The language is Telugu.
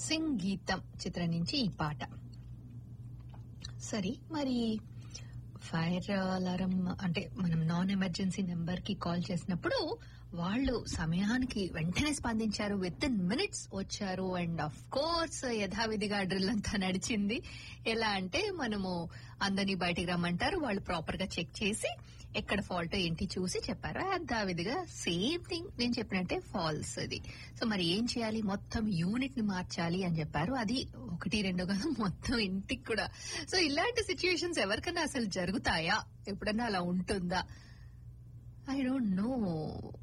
సింగీతం చిత్రం నుంచి ఈ పాట సరే మరి ఫైర్ అలారం అంటే మనం నాన్ ఎమర్జెన్సీ నెంబర్ కి కాల్ చేసినప్పుడు వాళ్ళు సమయానికి వెంటనే స్పందించారు విత్ ఇన్ మినిట్స్ వచ్చారు అండ్ అఫ్ కోర్స్ యథావిధిగా డ్రిల్ అంతా నడిచింది ఎలా అంటే మనము అందరినీ బయటికి రమ్మంటారు వాళ్ళు ప్రాపర్ గా చెక్ చేసి ఎక్కడ ఫాల్ట్ ఏంటి చూసి చెప్పారు యథావిధిగా సేమ్ థింగ్ నేను చెప్పినట్టే ఫాల్స్ అది సో మరి ఏం చేయాలి మొత్తం యూనిట్ ని మార్చాలి అని చెప్పారు అది ఒకటి రెండు కాదు మొత్తం ఇంటికి కూడా సో ఇలాంటి సిచ్యుయేషన్స్ ఎవరికైనా అసలు జరుగుతాయా ఎప్పుడన్నా అలా ఉంటుందా ఐ డోంట్ నో